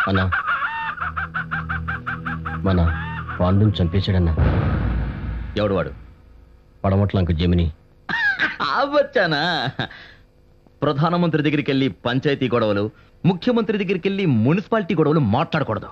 అన్నా మన పాండుని చంపేశాడన్నా ఎవడు వాడు పడమట్లంక జమిని వచ్చానా ప్రధానమంత్రి దగ్గరికి వెళ్ళి పంచాయతీ గొడవలు ముఖ్యమంత్రి దగ్గరికి వెళ్ళి మున్సిపాలిటీ గొడవలు మాట్లాడకూడదు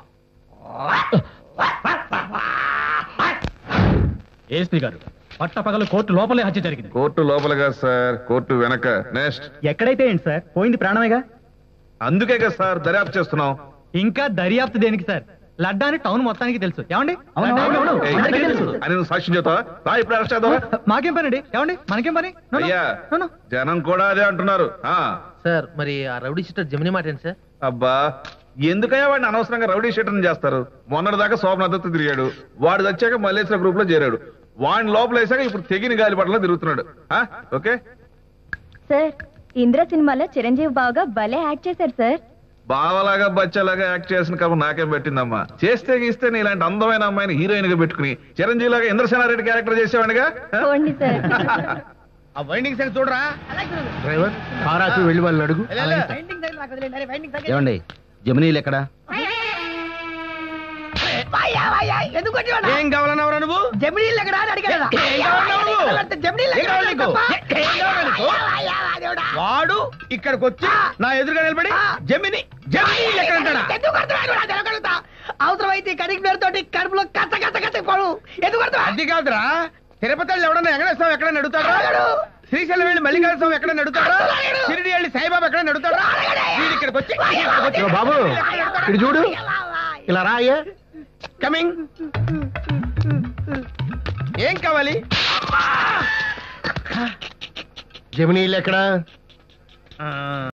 ఏఎస్పీ గారు పట్టపగలు కోర్టు లోపలే హత్య జరిగింది కోర్టు లోపలగా సార్ కోర్టు వెనక నెక్స్ట్ ఎక్కడైతే ఏంటి సార్ పోయింది ప్రాణమేగా అందుకే కదా సార్ దర్యాప్తు చేస్తున్నాం ఇంకా దర్యాప్తు దేనికి సార్ లడ్డాని టౌన్ మొత్తానికి తెలుసు ఏమండి ఏయ్, అందరికీ తెలుసు. అని నువ్వు సాక్ష్యం చెబుతావా రా ఇప్పుడు అరెస్ట్ చేద్దామా మాకేం పని అండి ఏమండి మనకేం పని No, no. అయ్యా No, no. జనం కూడా అదే అంటున్నారు ఆ సార్ మరి ఆ రౌడీ సిస్టర్ జమిని మాట ఏంటి సార్ అబ్బా ఎందుకయ్యా వాడిని అనవసరంగా రౌడీ షీటర్ చేస్తారు మొన్నటి దాకా శోభనతో తిరిగాడు వాడు వచ్చాక మల్లేశ్వర గ్రూప్ లో చేరాడు వాడిని లోపల వేసాక ఇప్పుడు తెగిన గాలి పట్ల తిరుగుతున్నాడు ఆ, ఓకే సార్ ఇంద్ర సినిమాలో చిరంజీవి బాగా భలే యాక్ట్ చేశారు సార్ బావలాగా బచ్చలాగా యాక్ట్ చేసిన కబ నాకేం పెట్టిందమ్మా చేస్తే గీస్తే నీ ఇలాంటి అందమైన అమ్మాయిని హీరోయిన్ గా పెట్టుకుని చిరంజీవి లాగా ఇంద్రసేనారెడ్డి క్యారెక్టర్ చేసేవాడిగా ఆ? పోండి సార్ ఆ వైండింగ్ సెక్స్ చూడరా డ్రైవర్ కారాకి వెళ్ళి వాళ్ళని అడుగు ఏమండి జమినీలు ఎక్కడా ఏం కావాలన్నావురా నువ్వు జమినీలు ఎక్కడ అని అడిగాడు ఏం కావాలన్నావు నువ్వు? జమినీలు ఏం కావాలి నీకు? ఏం కావాలి నీకు? వాడు ఇక్కడికి వచ్చి నా ఎదురుగా నిలబడి జమిని జమిని ఎక్కడ అంటాడా అవసరమైతే కరీంనగర్ తోటి కడుపులో కచ్చ కచ్చ కచ్చ పడు ఎందుకు కొడతావా? అది కాదురా తిరుపతిలో ఎవడన్నా వెంకటేశ్వరం ఎక్కడ నడుతాడా అడగడు. శ్రీశైలం వెళ్ళి మల్లికార్జున ఎక్కడ నడుతాడా అడగడు. షిరిడి వెళ్ళి సాయిబాబా ఎక్కడ నడుతాడా వీడు ఇక్కడికి వచ్చి ఇక్కడికి వచ్చి- ఇదిగో బాబు ఇటు చూడు ఇలా రా అయ్యా కమింగ్ ఏం కావాలి జమినీలు ఎక్కడ